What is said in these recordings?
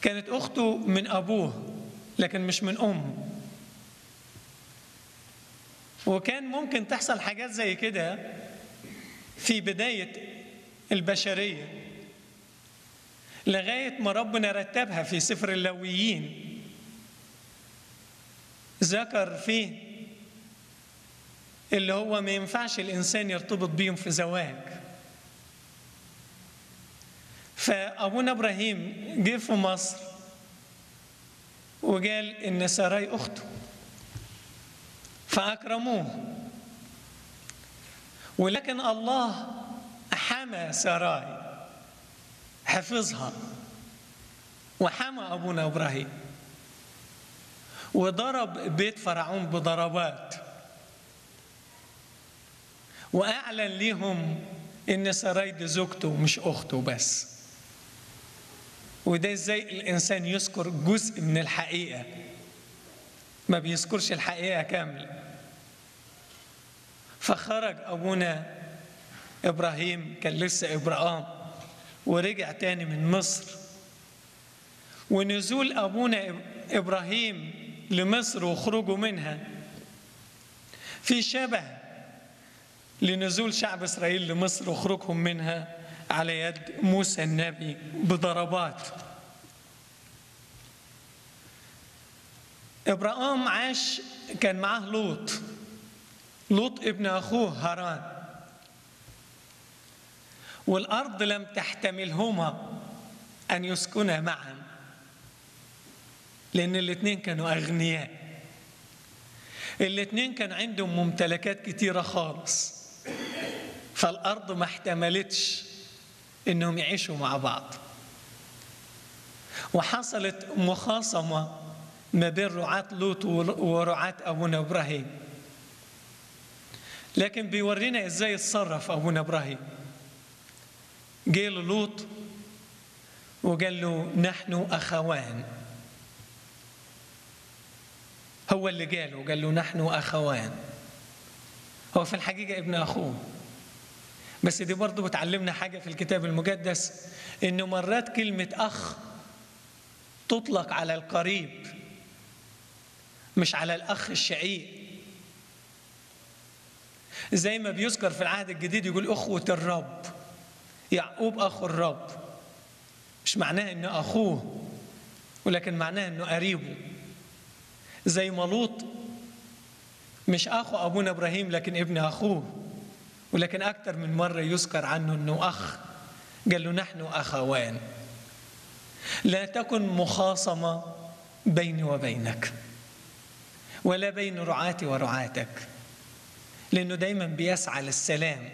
كانت أخته من أبوه لكن مش من أمه وكان ممكن تحصل حاجات زي كده في بداية البشرية لغاية ما ربنا رتبها في سفر اللويين ذكر فيه اللي هو ما ينفعش الإنسان يرتبط بيهم في زواج فأبونا إبراهيم جه في مصر وقال إن ساراي أخته فأكرموه ولكن الله حمى ساراي حفظها وحمى أبونا إبراهيم وضرب بيت فرعون بضربات وأعلن ليهم إن سراي دي زوجته مش أخته بس وده إزاي الإنسان يذكر جزء من الحقيقة ما بيذكرش الحقيقة كاملة فخرج أبونا إبراهيم كان لسه إبراهام ورجع تاني من مصر ونزول أبونا إبراهيم لمصر وخروجه منها في شبه لنزول شعب إسرائيل لمصر وخروجهم منها على يد موسى النبي بضربات إبراهام عاش كان معاه لوط لوط ابن أخوه هاران والأرض لم تحتملهما أن يسكنا معا لأن الاثنين كانوا أغنياء الاثنين كان عندهم ممتلكات كتيرة خالص فالأرض ما احتملتش إنهم يعيشوا مع بعض وحصلت مخاصمة ما بين رعاة لوط ورعاة أبونا إبراهيم لكن بيورينا إزاي يتصرف أبونا إبراهيم جه له لوط وقال له نحن أخوان هو اللي قاله قال له نحن أخوان هو في الحقيقة ابن أخوه بس دي برضه بتعلمنا حاجة في الكتاب المقدس إنه مرات كلمة أخ تطلق على القريب مش على الأخ الشقيق زي ما بيذكر في العهد الجديد يقول أخوة الرب يعقوب أخو الرب مش معناه إنه أخوه ولكن معناه إنه قريبه زي ما لوط مش أخو أبونا إبراهيم لكن ابن أخوه ولكن أكثر من مرة يذكر عنه أنه أخ قال له نحن أخوان لا تكن مخاصمة بيني وبينك ولا بين رعاتي ورعاتك لأنه دايما بيسعى للسلام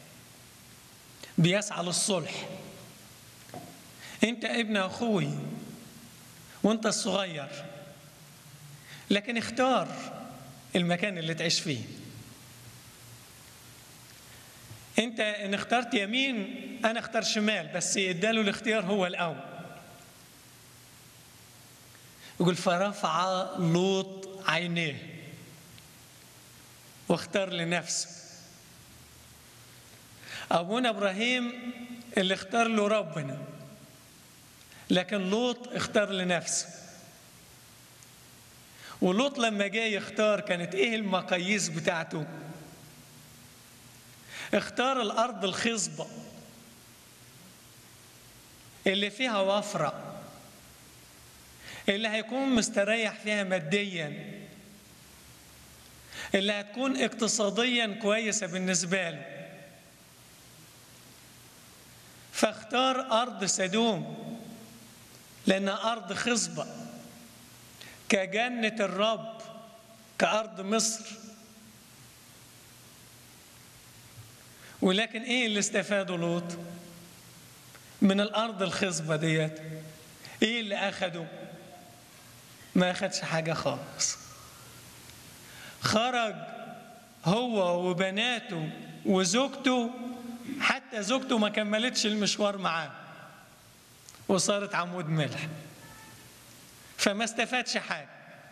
بيسعى للصلح أنت ابن أخوي وأنت الصغير لكن اختار المكان اللي تعيش فيه انت ان اخترت يمين انا اختار شمال بس اداله الاختيار هو الاول يقول فرفع لوط عينيه واختار لنفسه ابونا ابراهيم اللي اختار له ربنا لكن لوط اختار لنفسه ولوط لما جاي يختار كانت ايه المقاييس بتاعته اختار الارض الخصبه اللي فيها وفره اللي هيكون مستريح فيها ماديا اللي هتكون اقتصاديا كويسه بالنسبه له فاختار ارض سدوم لانها ارض خصبه كجنه الرب كارض مصر ولكن ايه اللي استفاده لوط من الارض الخصبه ديت ايه اللي اخده ما اخدش حاجه خالص خرج هو وبناته وزوجته حتى زوجته ما كملتش المشوار معاه وصارت عمود ملح فما استفادش حاجه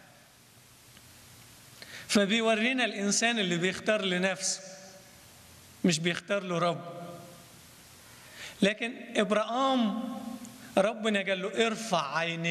فبيورينا الانسان اللي بيختار لنفسه مش بيختار له رب لكن ابراهام ربنا قال له ارفع عينيك